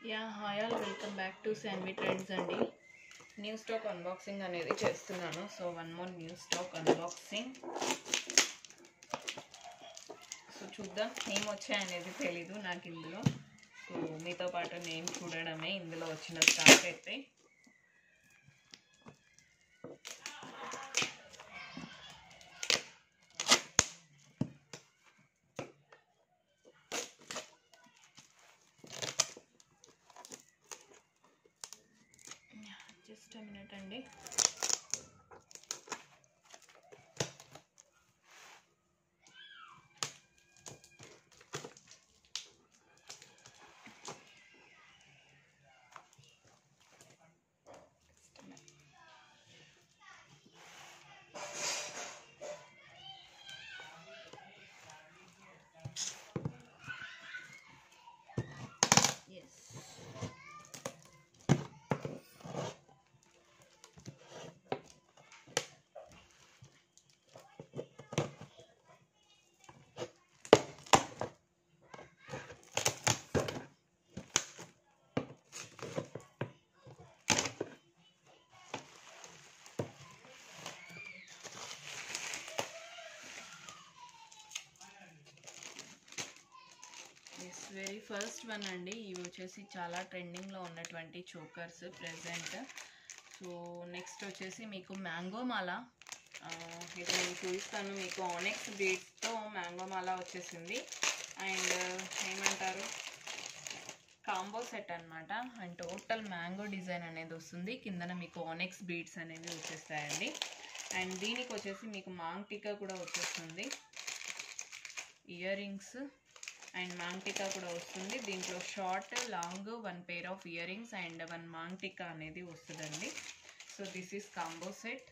yeah hi all welcome back to Shanvi trends అండి new stock unboxing అనేది చేస్తున్నాను so one more new stock unboxing so చూద్దాం ఏం వచ్చాయనేది తెలీదు నాకు ఇందులో సో మీతో పాటు నేను చూడడమే ఇందులో వచ్చిన స్టాక్ అయితే జస్ట్ మినిట్ అండి yes yes very first one అండి ఇవి వచ్చేసి చాలా ట్రెండింగ్లో ఉన్నటువంటి చోకర్స్ ప్రెసెంట్ సో నెక్స్ట్ వచ్చేసి మీకు మ్యాంగో మాల ఆ, ఇది నేను చూపిస్తాను మీకు ఆనెక్స్ బీడ్స్తో మ్యాంగో మాల వచ్చేసింది అండ్ ఏమంటారు కాంబో సెట్ అన్నమాట అండ్ టోటల్ మ్యాంగో డిజైన్ అనేది వస్తుంది కిందన మీకు ఆనెక్స్ బీడ్స్ అనేది వచ్చేస్తాయండి అండ్ దీనికి వచ్చేసి మీకు మాంగ్ టీకా కూడా వచ్చేస్తుంది earrings and maang tikka కూడా వస్తుంది దీంట్లో short long one pair of earrings and one maang tikka అనేది వస్తుందండి so this is combo set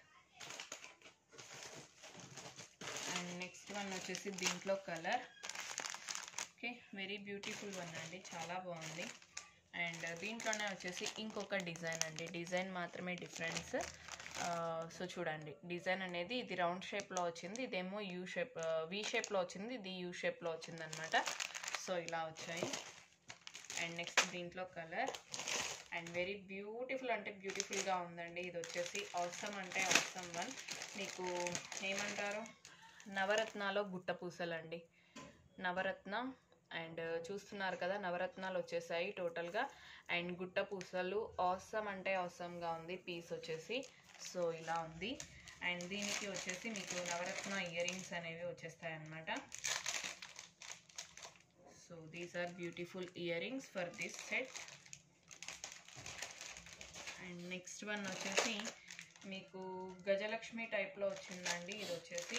and next one వచ్చేసి దీంట్లో colour okay very beautiful one అండి చాలా బాగుంది అండ్ దీంట్లోనే వచ్చేసి ఇంకొక డిజైన్ అండి డిజైన్ మాత్రమే డిఫరెన్స్ సో చూడండి డిజైన్ అనేది ఇది రౌండ్ షేప్లో వచ్చింది ఇదేమో యూ షేప్ వి షేప్లో వచ్చింది ఇది యూ షేప్లో వచ్చింది అనమాట సో ఇలా వచ్చాయి అండ్ నెక్స్ట్ దీంట్లో కలర్ అండ్ వెరీ బ్యూటిఫుల్ అంటే బ్యూటిఫుల్గా ఉందండి ఇది వచ్చేసి అవసరం అంటే అవసరం వన్ మీకు ఏమంటారు నవరత్నాలో గుట్ట పూసలండి నవరత్న అండ్ చూస్తున్నారు కదా నవరత్నాలు వచ్చేసాయి టోటల్గా అండ్ గుట్ట పూసలు అవసరం అంటే అవసరంగా ఉంది పీస్ వచ్చేసి సో ఇలా ఉంది అండ్ దీనికి వచ్చేసి మీకు నవరత్న ఇయర్ రింగ్స్ అనేవి వచ్చేస్తాయి అన్నమాట so these are beautiful earrings for this set and next one వచ్చేసి మీకు గజలక్ష్మి టైప్లో వచ్చిందండి ఇది వచ్చేసి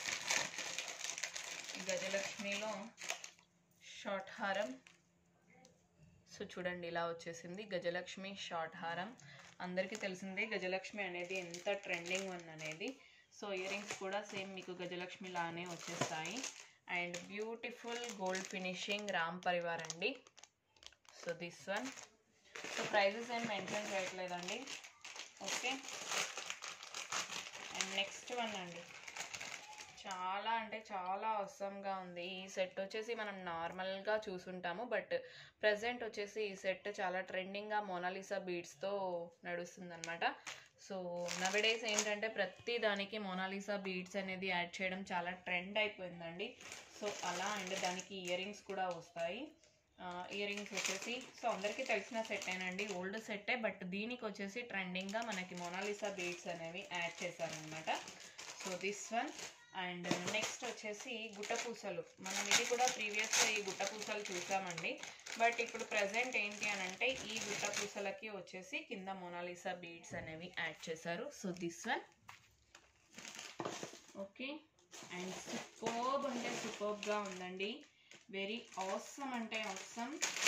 గజలక్ష్మిలో షార్ట్ హారం సో చూడండి ఇలా వచ్చేసింది గజలక్ష్మి షార్ట్ హారం అందరికీ తెలిసిందే గజలక్ష్మి అనేది ఎంత ట్రెండింగ్ వన్ అనేది సో ఇయర్ రింగ్స్ కూడా సేమ్ మీకు గజలక్ష్మి లానే వచ్చేస్తాయి and beautiful gold finishing Ram Parivar అండి so this one so prices ఏం మెన్షన్ చేయట్లేదండి ఓకే అండ్ నెక్స్ట్ వన్ అండి చాలా అంటే చాలా అవసరంగా ఉంది ఈ సెట్ వచ్చేసి మనం నార్మల్గా చూసుంటాము బట్ ప్రజెంట్ వచ్చేసి ఈ సెట్ చాలా ట్రెండింగ్గా మోనాలిసా బీడ్స్తో నడుస్తుంది అనమాట సో నవడేస్ ఏంటంటే ప్రతి దానికి మోనాలిసా బీడ్స్ అనేది యాడ్ చేయడం చాలా ట్రెండ్ అయిపోయిందండి సో అలా అండ్ దానికి ఇయర్ రింగ్స్ కూడా వస్తాయి ఇయర్ రింగ్స్ వచ్చేసి సో అందరికీ తెలిసిన సెట్టేనండి ఓల్డ్ సెట్టే బట్ దీనికి వచ్చేసి ట్రెండింగ్గా మనకి మోనాలిసా బీడ్స్ అనేవి యాడ్ చేశారనమాట so this one and next వచ్చేసి గుట్టపూసలు మనం ఇది కూడా ప్రీవియస్గా ఈ గుట్టపూసలు చూసామండి బట్ ఇప్పుడు ప్రజెంట్ ఏంటి అని అంటే ఈ గుట్టపూసలకి వచ్చేసి కింద మోనాలిసా బీడ్స్ అనేవి యాడ్ చేశారు so this one okay and superb అంటే సూపర్బ్గా ఉందండి వెరీ అవసరం అంటే అవసరం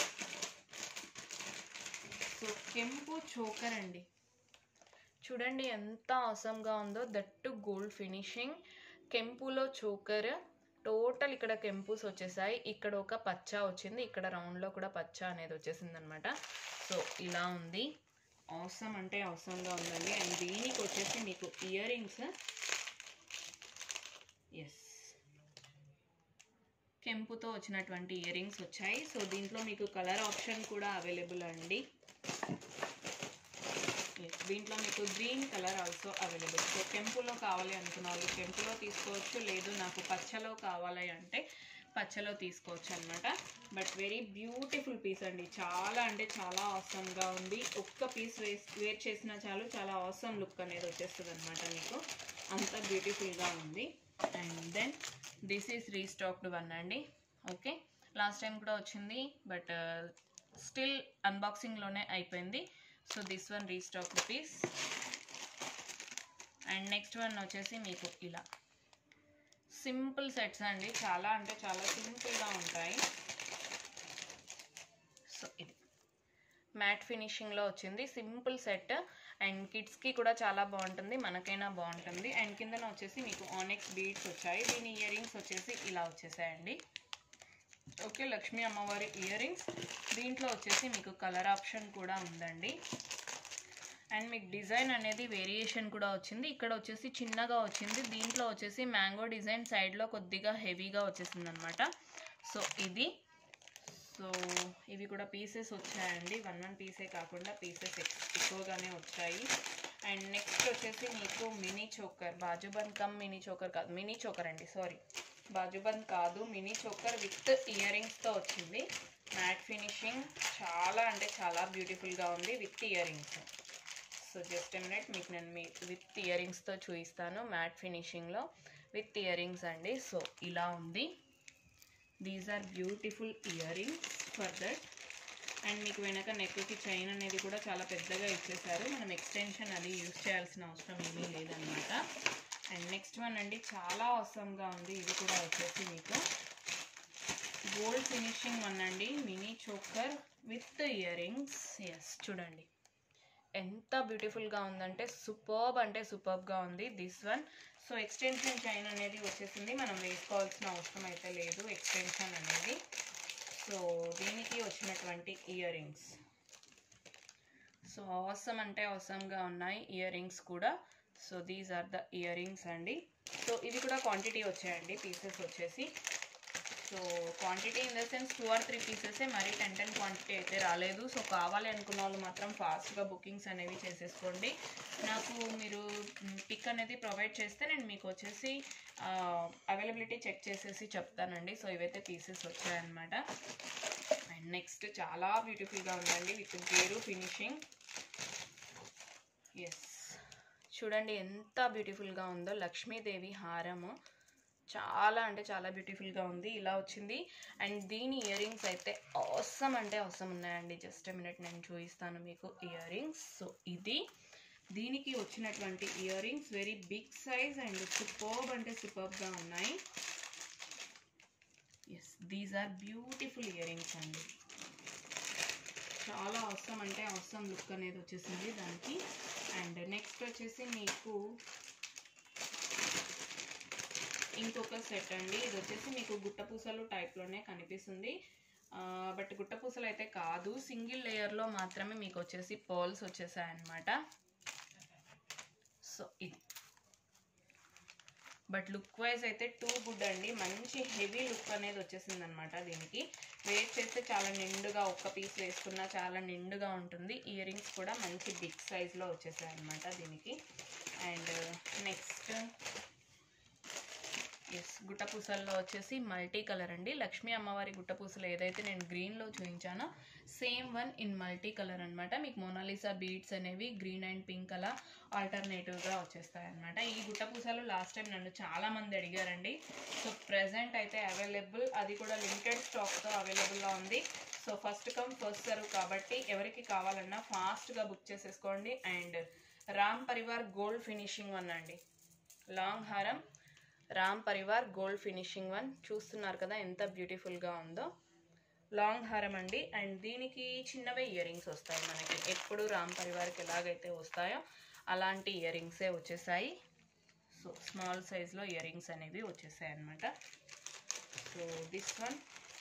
సో కెంపు చోకర్ అండి చూడండి ఎంత అవసరంగా ఉందో దట్టు గోల్డ్ ఫినిషింగ్ కెంపులో చోకర్ టోటల్ ఇక్కడ కెంపుస్ వచ్చేసాయి ఇక్కడ ఒక పచ్చ వచ్చింది ఇక్కడ రౌండ్లో కూడా పచ్చ అనేది వచ్చేసింది అనమాట సో ఇలా ఉంది అవసరం అంటే అవసరంగా ఉందండి అండ్ దీనికి వచ్చేసి మీకు ఇయర్ రింగ్స్ ఎస్ కెంపుతో వచ్చినటువంటి ఇయర్ రింగ్స్ వచ్చాయి సో దీంట్లో మీకు కలర్ ఆప్షన్ కూడా అవైలబుల్ అండి Yes, దీంట్లో మీకు green colour also available so కెంపులో కావాలి అనుకున్న వాళ్ళు కెంపులో తీసుకోవచ్చు లేదు నాకు పచ్చలో కావాలి అంటే పచ్చలో తీసుకోవచ్చు అనమాట బట్ వెరీ బ్యూటిఫుల్ పీస్ అండి చాలా అంటే చాలా ఆసమ్గా ఉంది ఒక్క పీస్ వేస్ వేర్ చేసినా చాలు చాలా ఆసమ్ లుక్ అనేది వచ్చేస్తుంది అనమాట మీకు అంత బ్యూటిఫుల్గా ఉంది and then this is restocked one అండి ఓకే లాస్ట్ టైం కూడా వచ్చింది బట్ స్టిల్ అన్బాక్సింగ్లోనే అయిపోయింది so this one restock piece and next one వచ్చేసి మీకు ఇలా సింపుల్ సెట్స్ అండి చాలా అంటే చాలా సింపుల్గా ఉంటాయి సో ఇది మ్యాట్ ఫినిషింగ్లో వచ్చింది సింపుల్ సెట్ అండ్ కిడ్స్కి కూడా చాలా బాగుంటుంది మనకైనా బాగుంటుంది అండ్ కిందన వచ్చేసి మీకు ఆనెక్స్ బీడ్స్ వచ్చాయి దీని ఇయర్ రింగ్స్ వచ్చేసి ఇలా వచ్చేసాయండి ఓకే లక్ష్మీ అమ్మవారి ఇయర్ రింగ్స్ దీంట్లో వచ్చేసి మీకు కలర్ ఆప్షన్ కూడా ఉందండి అండ్ మీకు డిజైన్ అనేది వేరియేషన్ కూడా వచ్చింది ఇక్కడ వచ్చేసి చిన్నగా వచ్చింది దీంట్లో వచ్చేసి మ్యాంగో డిజైన్ సైడ్లో కొద్దిగా హెవీగా వచ్చేసింది అనమాట సో ఇది సో ఇవి కూడా పీసెస్ వచ్చాయండి వన్ వన్ పీసే కాకుండా పీసెస్ ఎక్కువగానే వచ్చాయి అండ్ నెక్స్ట్ వచ్చేసి మీకు మినీ చోకర్ బాజుబంద్ కమ్ మినీ చోకర్ కాదు మినీ చోకర్ అండి సారీ బాజుబంద్ కాదు మినీ చోకర్ విత్ ఇయర్ రింగ్స్తో వచ్చింది మ్యాట్ ఫినిషింగ్ చాలా అంటే చాలా బ్యూటిఫుల్గా ఉంది with earrings so just minute మీకు నేను మీ విత్ ఇయర్ రింగ్స్తో చూపిస్తాను మ్యాట్ ఫినిషింగ్లో విత్ ఇయర్ రింగ్స్ అండి సో ఇలా ఉంది these are beautiful earrings for that and మీకు వెనక నెక్కి చైన్ అనేది కూడా చాలా పెద్దగా ఇచ్చేసారు మనం ఎక్స్టెన్షన్ అది యూజ్ చేయాల్సిన అవసరం ఏమీ లేదనమాట అండ్ నెక్స్ట్ వన్ అండి చాలా అవసరంగా ఉంది ఇది కూడా వచ్చేసి మీకు గోల్డ్ ఫినిషింగ్ వన్ అండి mini choker with earrings yes చూడండి ఎంత బ్యూటిఫుల్గా ఉందంటే సూపర్బ్ అంటే సూపర్బ్గా ఉంది this one so extension chain అనేది వచ్చేసింది మనం వేసుకోవాల్సిన అవసరం అయితే లేదు ఎక్స్టెన్షన్ అనేది సో దీనికి వచ్చినటువంటి ఇయర్ రింగ్స్ సో అవసరం అంటే అవసరంగా ఉన్నాయి ఇయర్ రింగ్స్ కూడా so these are the earrings అండి సో ఇవి కూడా క్వాంటిటీ వచ్చాయండి పీసెస్ వచ్చేసి so quantity in the sense two or three పీసెసే మరీ టెన్ టెన్ క్వాంటిటీ అయితే రాలేదు సో కావాలి అనుకున్న వాళ్ళు మాత్రం ఫాస్ట్గా బుకింగ్స్ అనేవి చేసేసుకోండి నాకు మీరు పిక్ అనేది ప్రొవైడ్ చేస్తే నేను మీకు వచ్చేసి అవైలబిలిటీ చెక్ చేసేసి చెప్తానండి సో ఇవైతే పీసెస్ వచ్చాయన్నమాట అండ్ నెక్స్ట్ చాలా బ్యూటిఫుల్గా ఉందండి విత్ గేరు ఫినిషింగ్ ఎస్ చూడండి ఎంత బ్యూటిఫుల్గా ఉందో లక్ష్మీదేవి హారము చాలా అంటే చాలా బ్యూటిఫుల్గా ఉంది ఇలా వచ్చింది అండ్ దీని ఇయర్ రింగ్స్ అయితే అవసరం అంటే అవసరం ఉన్నాయండి జస్ట్ మినిట్ నేను చూపిస్తాను మీకు ఇయర్ రింగ్స్ సో ఇది దీనికి వచ్చినటువంటి earrings very big size and superb అంటే సూపర్బ్గా ఉన్నాయి yes these are beautiful earrings అండి చాలా అవసరం అంటే అవసరం లుక్ అనేది వచ్చేసింది దానికి అండ్ నెక్స్ట్ వచ్చేసి మీకు ఇంకొక సెట్ అండి ఇది వచ్చేసి మీకు గుట్టపూసలు టైప్లోనే కనిపిస్తుంది బట్ గుట్టపూసలు అయితే కాదు సింగిల్ లేయర్లో మాత్రమే మీకు వచ్చేసి పర్ల్స్ వచ్చేసాయి అన్నమాట సో ఇది బట్ లుక్ వైజ్ అయితే టూ గుడ్ అండి మంచి హెవీ లుక్ అనేది వచ్చేసింది అనమాట దీనికి వెయిట్ చేస్తే చాలా నిండుగా ఒక్క పీస్ వేసుకున్నా చాలా నిండుగా ఉంటుంది ఇయర్ రింగ్స్ కూడా మంచి బిగ్ సైజ్లో వచ్చేసాయి అనమాట దీనికి అండ్ నెక్స్ట్ ఎస్ గుట్టపూసల్లో వచ్చేసి మల్టీ కలర్ అండి లక్ష్మీ అమ్మవారి గుట్టపూసలు ఏదైతే నేను గ్రీన్లో చూపించానో same one in multi colour అనమాట మీకు మోనాలిసా బీడ్స్ అనేవి గ్రీన్ అండ్ పింక్ అలా ఆల్టర్నేటివ్గా వచ్చేస్తాయి అనమాట ఈ గుట్టపూసలు లాస్ట్ టైం నన్ను చాలా మంది అడిగారండి సో ప్రెసెంట్ అయితే అవైలబుల్ అది కూడా లిమిటెడ్ స్టాక్తో అవైలబుల్గా ఉంది so first come first serve కాబట్టి ఎవరికి కావాలన్నా ఫాస్ట్గా బుక్ చేసేసుకోండి and Ram Parivar gold finishing one అండి లాంగ్ హారం Ram Parivar gold finishing one చూస్తున్నారు కదా ఎంత బ్యూటిఫుల్గా ఉందో లాంగ్ హారం అండి అండ్ దీనికి చిన్నవే ఇయర్ రింగ్స్ వస్తాయి మనకి ఎప్పుడు రామ్ పరివార్కి ఎలాగైతే వస్తాయో అలాంటి ఇయర్ రింగ్సే వచ్చేసాయి సో స్మాల్ సైజ్లో ఇయర్ రింగ్స్ అనేవి వచ్చేసాయి అనమాట సో దిస్ వన్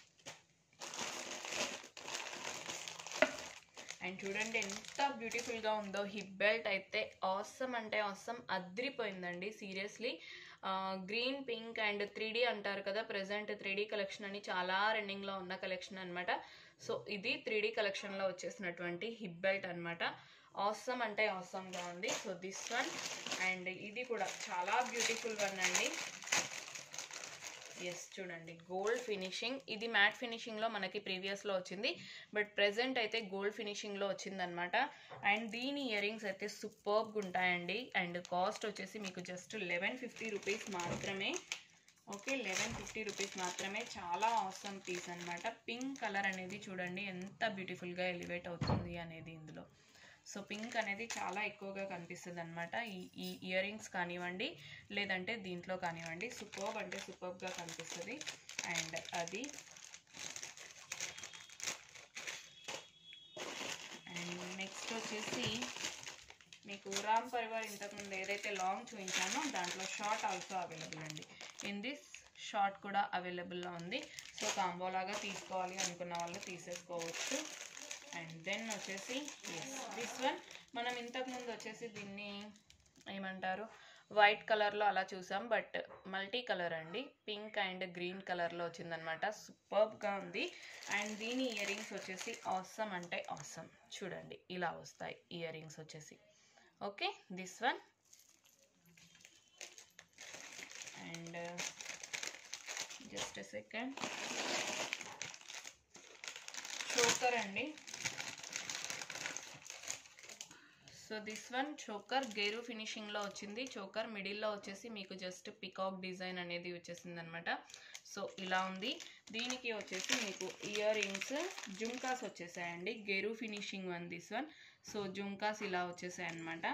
అండ్ చూడండి ఎంత బ్యూటిఫుల్గా ఉందో హిప్ బెల్ట్ అయితే ఆసమ్ అంటే ఆసమ్ అద్రిపోయిందండి seriously green pink and three అంటారు కదా ప్రజెంట్ త్రీ కలెక్షన్ అని చాలా రన్నింగ్లో ఉన్న కలెక్షన్ అనమాట సో ఇది త్రీ డీ కలెక్షన్లో వచ్చేసినటువంటి హిప్ బెల్ట్ అనమాట ఆసమ్ అంటే ఆసమ్గా ఉంది సో దిస్ వన్ అండ్ ఇది కూడా చాలా బ్యూటిఫుల్ వన్ అండి ఎస్ చూడండి గోల్డ్ ఫినిషింగ్ ఇది మ్యాట్ ఫినిషింగ్లో మనకి ప్రీవియస్లో వచ్చింది బట్ ప్రెసెంట్ అయితే గోల్డ్ ఫినిషింగ్లో వచ్చిందనమాట అండ్ దీని ఇయర్ రింగ్స్ అయితే సూపర్బ్గా ఉంటాయండి అండ్ కాస్ట్ వచ్చేసి మీకు జస్ట్ లెవెన్ ఫిఫ్టీ రూపీస్ మాత్రమే ఓకే లెవెన్ ఫిఫ్టీ రూపీస్ మాత్రమే చాలా ఆసమ్ పీస్ అనమాట పింక్ కలర్ అనేది చూడండి ఎంత బ్యూటిఫుల్గా ఎలివేట్ అవుతుంది అనేది ఇందులో సో పింక్ అనేది చాలా ఎక్కువగా కనిపిస్తుంది అనమాట ఈ ఈ ఇయర్ రింగ్స్ కానివ్వండి లేదంటే దీంట్లో కానివ్వండి సూపర్బ్ అంటే సూపర్బ్గా కనిపిస్తుంది అండ్ అది అండ్ నెక్స్ట్ వచ్చేసి మీకు రామ్ పరివార్ ఇంతకుముందు ఏదైతే లాంగ్ చూపించానో దాంట్లో షార్ట్ ఆల్సో అవైలబుల్ అండి ఇన్ దిస్ షార్ట్ కూడా అవైలబుల్లో ఉంది సో కాంబో లాగా తీసుకోవాలి అనుకున్న వాళ్ళు తీసేసుకోవచ్చు అండ్ దెన్ వచ్చేసి దిస్ వన్ మనం ఇంతకుముందు వచ్చేసి దీన్ని ఏమంటారు వైట్ కలర్లో అలా చూసాం బట్ మల్టీ కలర్ అండి పింక్ అండ్ గ్రీన్ కలర్లో వచ్చిందనమాట సూపర్బ్గా ఉంది అండ్ దీని ఇయర్ రింగ్స్ వచ్చేసి ఆసమ్ అంటే ఆసమ్ చూడండి ఇలా వస్తాయి ఇయర్ రింగ్స్ వచ్చేసి okay this one and just second choker అండి సో దిస్ వన్ చోకర్ గేరు ఫినిషింగ్లో వచ్చింది చోకర్ మిడిల్లో వచ్చేసి మీకు జస్ట్ పికాక్ డిజైన్ అనేది వచ్చేసింది అనమాట సో ఇలా ఉంది దీనికి వచ్చేసి మీకు ఇయర్ రింగ్స్ జుమ్కాస్ వచ్చేసాయండి గేరు finishing one this one so jhumkas ఇలా వచ్చేసాయి అనమాట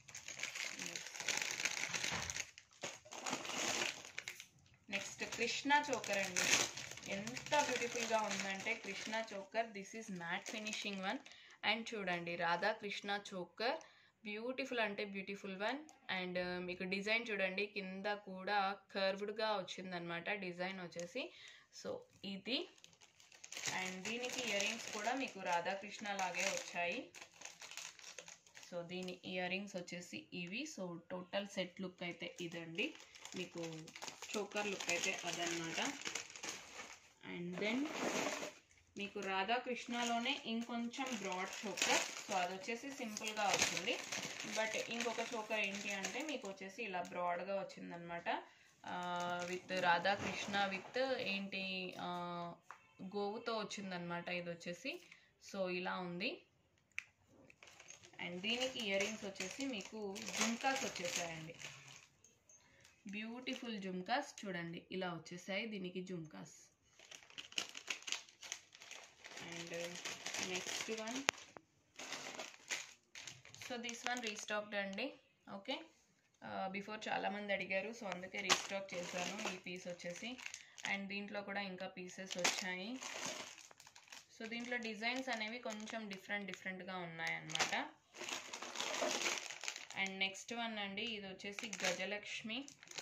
నెక్స్ట్ కృష్ణ చోకర్ అండి ఎంత బ్యూటిఫుల్గా ఉందంటే Krishna choker this is matte finishing one and చూడండి రాధా కృష్ణ చోకర్ బ్యూటిఫుల్ అంటే బ్యూటిఫుల్ వన్ అండ్ మీకు డిజైన్ చూడండి కింద కూడా కర్వ్డ్గా వచ్చిందనమాట డిజైన్ వచ్చేసి సో ఇది అండ్ దీనికి ఇయర్ రింగ్స్ కూడా మీకు రాధాకృష్ణ లాగే వచ్చాయి సో దీని ఇయర్ రింగ్స్ వచ్చేసి ఇవి సో టోటల్ సెట్ లుక్ అయితే ఇదండి మీకు చోకర్ లుక్ అయితే అదనమాట అండ్ దెన్ మీకు రాధాకృష్ణలోనే ఇంకొంచెం బ్రాడ్ చోకర్ సో అది వచ్చేసి సింపుల్గా వచ్చింది బట్ ఇంకొక చోకర్ ఏంటి అంటే మీకు వచ్చేసి ఇలా బ్రాడ్గా వచ్చిందనమాట విత్ రాధాకృష్ణ విత్ ఏంటి ఆ, గోవుతో వచ్చిందనమాట ఇది వచ్చేసి సో ఇలా ఉంది అండ్ దీనికి ఇయర్ రింగ్స్ వచ్చేసి మీకు జుమ్కాస్ వచ్చేసాయండి బ్యూటిఫుల్ జుమ్కాస్ చూడండి ఇలా వచ్చేసాయి దీనికి jhumkas and next one so this one restocked అండి ఓకే బిఫోర్ చాలామంది అడిగారు సో అందుకే రీస్టాక్ చేశాను ఈ పీస్ వచ్చేసి అండ్ దీంట్లో కూడా ఇంకా పీసెస్ వచ్చాయి సో దీంట్లో డిజైన్స్ అనేవి కొంచెం డిఫరెంట్ డిఫరెంట్గా ఉన్నాయన్నమాట అండ్ నెక్స్ట్ వన్ అండి ఇది వచ్చేసి గజలక్ష్మి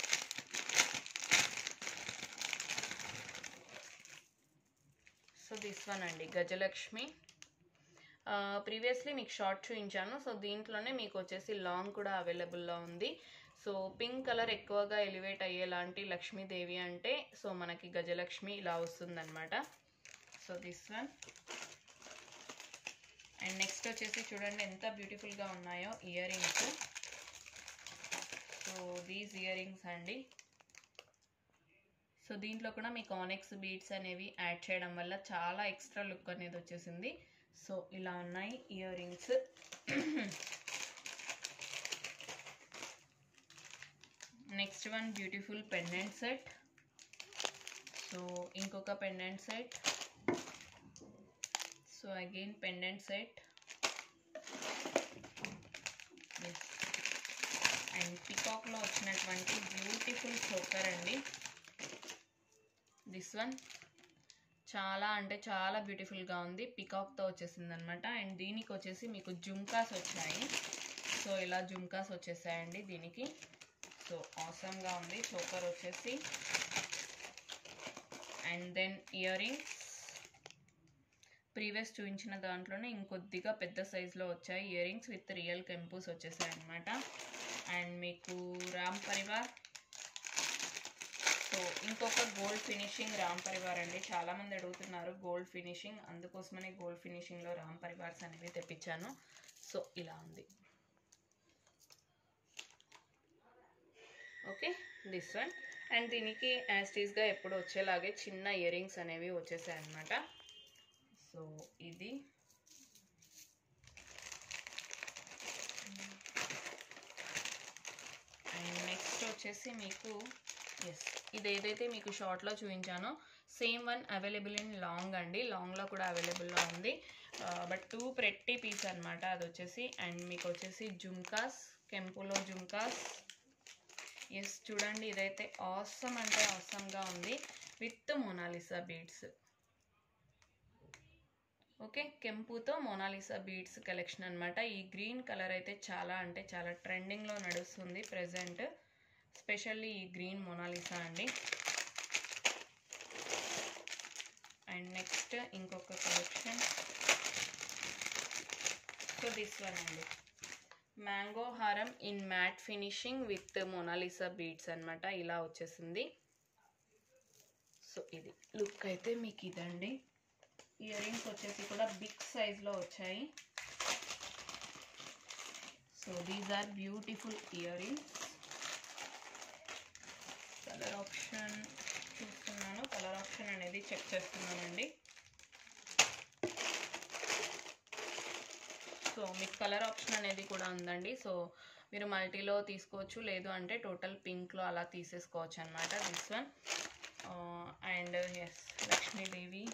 సో దిస్ వన్ అండి గజలక్ష్మి ప్రీవియస్లీ మీకు షార్ట్ చూపించాను సో దీంట్లోనే మీకు వచ్చేసి లాంగ్ కూడా అవైలబుల్లో ఉంది సో పింక్ కలర్ ఎక్కువగా ఎలివేట్ అయ్యేలాంటి లక్ష్మీదేవి అంటే సో మనకి గజలక్ష్మి ఇలా వస్తుందన్నమాట so this one and next వచ్చేసి చూడండి ఎంత బ్యూటిఫుల్గా ఉన్నాయో earrings so these earrings అండి సో దీంట్లో కూడా మీకు ఆనెక్స్ బీడ్స్ అనేవి యాడ్ చేయడం వల్ల చాలా ఎక్స్ట్రా లుక్ అనేది వచ్చేసింది సో ఇలా ఉన్నాయి earrings next one beautiful pendant set so ఇంకొక pendant set so again pendant set and పికాక్లో వచ్చినటువంటి బ్యూటిఫుల్ చోకర్ అండి దిస్ వన్ చాలా అంటే చాలా బ్యూటిఫుల్గా ఉంది పికాక్తో వచ్చేసింది అనమాట అండ్ దీనికి వచ్చేసి మీకు జుమ్కాస్ వచ్చాయి సో ఇలా జుమ్కాస్ వచ్చేసాయండి దీనికి సో ఆసమ్గా ఉంది చోకర్ వచ్చేసి and then earrings previous చూపించిన దాంట్లోనే ఇంకొద్దిగా పెద్ద సైజులో వచ్చాయి ఇయర్ రింగ్స్ విత్ రియల్ కెంపూస్ వచ్చేసాయి అనమాట అండ్ మీకు రామ్ పరివార్ సో ఇంకొక గోల్డ్ ఫినిషింగ్ రామ్ పరివార్ అండి చాలా మంది అడుగుతున్నారు గోల్డ్ ఫినిషింగ్ అందుకోసమనే గోల్డ్ ఫినిషింగ్లో రామ్ పరివార్స్ అనేవి తెప్పించాను సో ఇలా ఉంది ఓకే దిస్ వన్ అండ్ దీనికి యాస్టీస్గా ఎప్పుడు వచ్చేలాగే చిన్న ఇయర్ రింగ్స్ అనేవి వచ్చేసాయి అనమాట సో ఇది అండ్ నెక్స్ట్ వచ్చేసి మీకు ఎస్ ఇది ఏదైతే మీకు షార్ట్లో చూపించానో same one available in long అండి లాంగ్లో కూడా అవైలబుల్లో ఉంది బట్ టూ ప్రెట్టి పీస్ అనమాట అది వచ్చేసి అండ్ మీకు వచ్చేసి జుమ్కాస్ కెంపులో జుమ్కాస్ ఎస్ చూడండి ఇదైతే ఆసమ్ అంటే ఆసమ్గా ఉంది విత్ మోనాలిసా బీడ్స్ ఓకే కెంపుతో మోనాలిసా బీడ్స్ కలెక్షన్ అనమాట ఈ గ్రీన్ కలర్ అయితే చాలా అంటే చాలా ట్రెండింగ్లో నడుస్తుంది ప్రజెంట్ స్పెషల్లీ ఈ గ్రీన్ మోనాలిసా అండి అండ్ నెక్స్ట్ ఇంకొక కలెక్షన్ సో దిస్ వన్ అండి మ్యాంగో హారం in matte finishing with Mona Lisa beads అనమాట ఇలా వచ్చేసింది సో ఇది లుక్ అయితే మీకు ఇదండి ఇయర్ రింగ్స్ వచ్చేసి కూడా బిగ్ సైజ్లో వచ్చాయి so these are beautiful earrings colour option చూస్తున్నాను కలర్ ఆప్షన్ అనేది చెక్ చేస్తున్నానండి సో మీకు కలర్ ఆప్షన్ అనేది కూడా ఉందండి సో మీరు మల్టీలో తీసుకోవచ్చు లేదు అంటే టోటల్ పింక్లో అలా తీసేసుకోవచ్చు అనమాట దిస్ వన్ అండ్ ఎస్ లక్ష్మీదేవి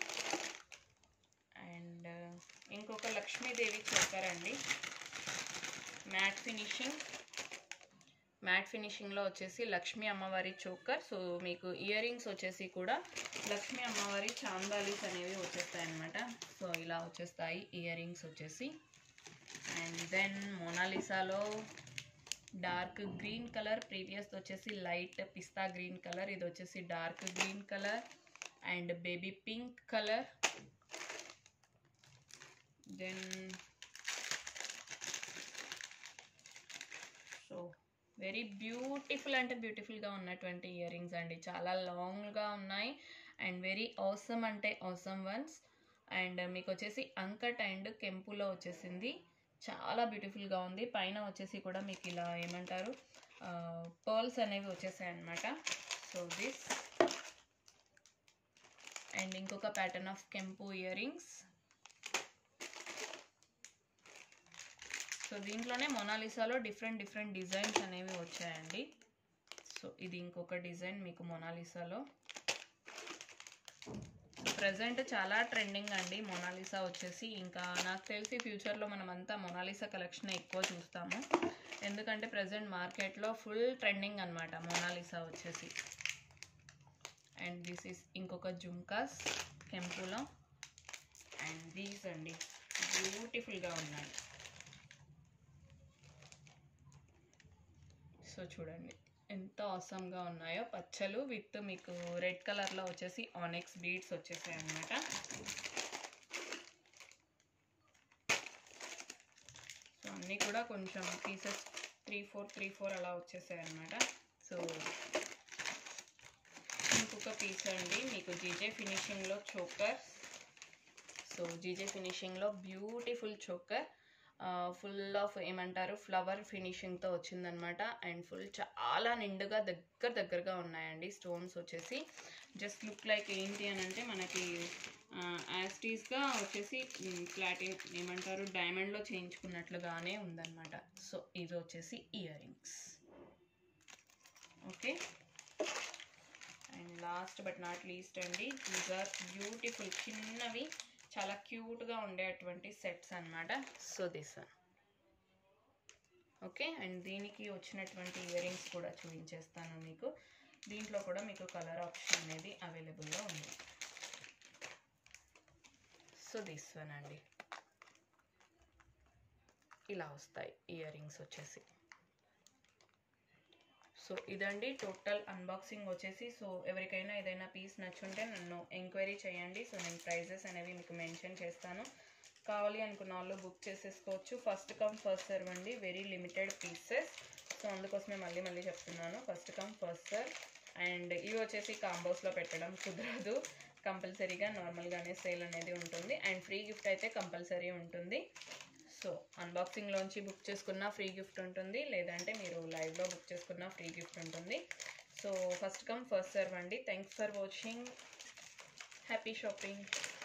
అండ్ ఇంకొక లక్ష్మీదేవి చోకరండి మ్యాట్ ఫినిషింగ్ మ్యాట్ ఫినిషింగ్లో వచ్చేసి లక్ష్మీ అమ్మవారి చోకర్ సో మీకు ఇయర్ రింగ్స్ వచ్చేసి కూడా లక్ష్మీ అమ్మవారి చాందాలీస్ అనేవి వచ్చేస్తాయి అనమాట సో ఇలా వచ్చేస్తాయి ఇయర్ రింగ్స్ వచ్చేసి అండ్ దెన్ మోనాలిసాలో డార్క్ గ్రీన్ కలర్ ప్రీవియస్ వచ్చేసి లైట్ పిస్తా గ్రీన్ కలర్ ఇది వచ్చేసి dark green colour and baby pink colour then so very beautiful అంటే బ్యూటిఫుల్గా ఉన్నటువంటి ఇయర్ రింగ్స్ అండి చాలా లాంగ్గా ఉన్నాయి అండ్ వెరీ అవసమ్ అంటే అవసమ్ వన్స్ అండ్ మీకు వచ్చేసి అంకట్ అండ్ కెంపులో వచ్చేసింది చాలా బ్యూటిఫుల్గా ఉంది పైన వచ్చేసి కూడా మీకు ఇలా ఏమంటారు పర్ల్స్ అనేవి వచ్చేసాయి అనమాట సో దిస్ అండ్ ఇంకొక ప్యాటర్న్ ఆఫ్ కెంపు ఇయర్ రింగ్స్ సో దీంట్లోనే మొనాలిసాలో డిఫరెంట్ డిఫరెంట్ డిజైన్స్ అనేవి వచ్చాయండి సో ఇది ఇంకొక డిజైన్ మీకు మొనాలిసాలో ప్రజెంట్ చాలా ట్రెండింగ్ అండి మొనాలిసా వచ్చేసి ఇంకా నాకు తెలిసి ఫ్యూచర్లో మనం అంతా మొనాలిసా కలెక్షన్ ఎక్కువ చూస్తాము ఎందుకంటే ప్రజెంట్ మార్కెట్లో ఫుల్ ట్రెండింగ్ అనమాట మొనాలిసా వచ్చేసి అండ్ దిస్ ఈస్ ఇంకొక జుమ్కాస్ కెంపులో అండ్ దీస్ అండి బ్యూటిఫుల్గా ఉన్నాయి సో చూడండి ఎంత అవసరంగా ఉన్నాయో పచ్చలు విత్ మీకు రెడ్ కలర్లో వచ్చేసి ఆనెక్స్ బీడ్స్ వచ్చేసాయి అనమాట సో అన్నీ కూడా కొంచెం pieces three four three four అలా వచ్చేసాయి అనమాట సో ఇంకొక పీస్ అండి మీకు జీజే ఫినిషింగ్లో చోకర్ సో జీజే ఫినిషింగ్లో బ్యూటిఫుల్ చోకర్ ఫుల్ ఆఫ్ ఏమంటారు ఫ్లవర్ ఫినిషింగ్తో వచ్చిందనమాట అండ్ ఫుల్ చాలా నిండుగా దగ్గర దగ్గరగా ఉన్నాయండి స్టోన్స్ వచ్చేసి జస్ట్ లుక్ లైక్ ఏంటి అని అంటే మనకి యాస్టీస్గా వచ్చేసి ప్లాటిన్ ఏమంటారు డైమండ్లో చేయించుకున్నట్లుగానే ఉందన్నమాట సో ఇవి వచ్చేసి earrings okay and last but not least అండి దీస్ ఆర్ బ్యూటిఫుల్ చిన్నవి చాలా క్యూట్గా ఉండేటువంటి సెట్స్ అనమాట so this one okay and దీనికి వచ్చినటువంటి ఇయర్ రింగ్స్ కూడా చూపించేస్తాను మీకు దీంట్లో కూడా మీకు కలర్ ఆప్షన్ అనేది అవైలబుల్లో ఉంది సో దిస్ వన్ అండి ఇలా వస్తాయి ఇయర్ రింగ్స్ వచ్చేసి సో ఇదండి టోటల్ అన్బాక్సింగ్ వచ్చేసి సో ఎవరికైనా ఏదైనా పీస్ నచ్చుంటే నన్ను ఎంక్వైరీ చేయండి సో నేను ప్రైజెస్ అనేవి మీకు మెన్షన్ చేస్తాను కావాలి అనుకున్న వాళ్ళు బుక్ చేసేసుకోవచ్చు ఫస్ట్ కమ్ ఫస్ట్ సర్వ్ అండి వెరీ లిమిటెడ్ పీసెస్ సో అందుకోసమే మళ్ళీ మళ్ళీ చెప్తున్నాను first come first serve and ఇవి వచ్చేసి కాంబోస్లో పెట్టడం కుదరదు కంపల్సరీగా నార్మల్గానే సేల్ అనేది ఉంటుంది అండ్ ఫ్రీ గిఫ్ట్ అయితే కంపల్సరీ ఉంటుంది సో అన్బాక్సింగ్లోంచి బుక్ చేసుకున్న ఫ్రీ గిఫ్ట్ ఉంటుంది లేదంటే మీరు లైవ్లో బుక్ చేసుకున్న ఫ్రీ గిఫ్ట్ ఉంటుంది so first come first serve అండి thanks for watching happy shopping